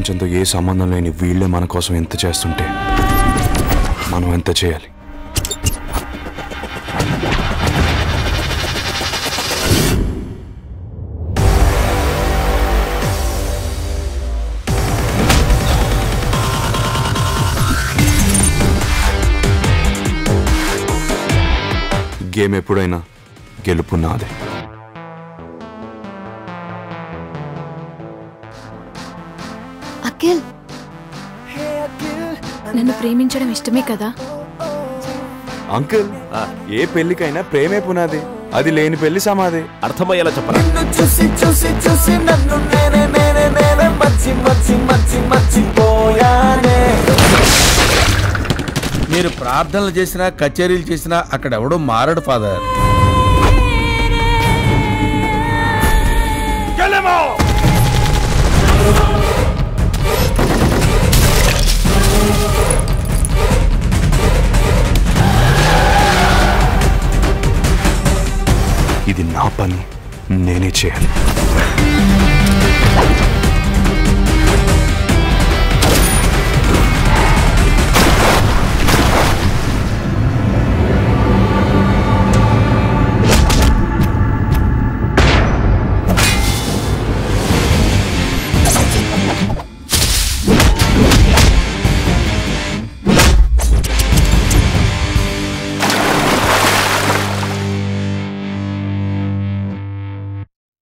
ప్రపంచంతో ఏ సంబంధం లేని వీళ్ళే మన కోసం ఎంత చేస్తుంటే మనం ఎంత చేయాలి గేమ్ ఎప్పుడైనా గెలుపు నాదే అఖిల్ నన్ను ప్రేమించడం ఇష్టమే కదా అంకుల్ ఏ పెళ్లికైనా ప్రేమే పునాది అది లేని పెళ్లి సమాధి అర్థమయ్యేలా చెప్పరా నిన్ను చూసి చూసి చూసి నన్ను నేనే నేనే నేనే మర్చి మర్చి మర్చి మర్చిపోయానే మీరు ప్రార్థనలు చేసినా కచేరీలు చేసినా అక్కడ ఎవడో మారడు ఫాదర్ ఇది నా పని నేనే చేయాలి